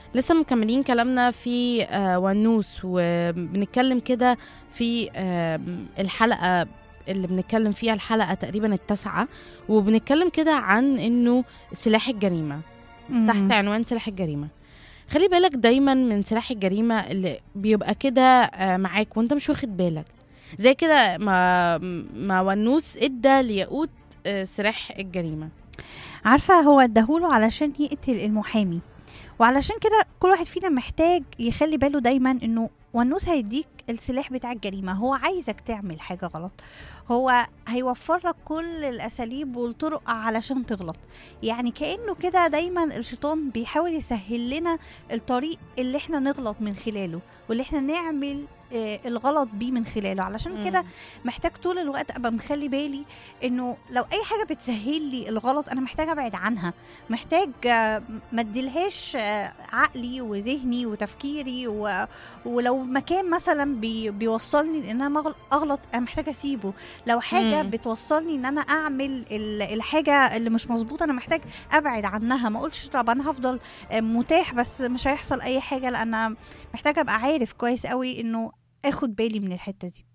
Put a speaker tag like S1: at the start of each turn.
S1: لسه مكملين كلامنا في آه، ونوس وبنتكلم كده في آه، الحلقة اللي بنتكلم فيها الحلقة تقريبا التاسعة وبنتكلم كده عن انه سلاح الجريمة تحت
S2: مم.
S1: عنوان سلاح الجريمة خلي بالك دايما من سلاح الجريمة اللي بيبقى كده آه، معاك وانت مش واخد بالك زي كده ما ما ونوس ادى لياقوت آه، سلاح الجريمة
S2: عارفه هو اداهوله علشان يقتل المحامي وعلشان كده كل واحد فينا محتاج يخلي باله دايما انه ونوس هيديك السلاح بتاع الجريمه هو عايزك تعمل حاجه غلط هو هيوفر لك كل الاساليب والطرق علشان تغلط يعني كانه كده دايما الشيطان بيحاول يسهل لنا الطريق اللي احنا نغلط من خلاله واللي احنا نعمل آه، الغلط بيه من خلاله علشان كده محتاج طول الوقت ابقى مخلي بالي انه لو اي حاجه بتسهل لي الغلط انا محتاج ابعد عنها محتاج آه، ما اديلهاش آه، عقلي وذهني وتفكيري و... ولو مكان مثلا بي... بيوصلني ان انا مغل- اغلط انا محتاج اسيبه لو حاجه
S1: مم.
S2: بتوصلني ان انا اعمل ال- الحاجه اللي مش مظبوطه انا محتاج ابعد عنها ما اقولش طب انا هفضل آه، متاح بس مش هيحصل اي حاجه لان أنا محتاجه ابقى عارف كويس قوي انه اخد بالي من الحته دي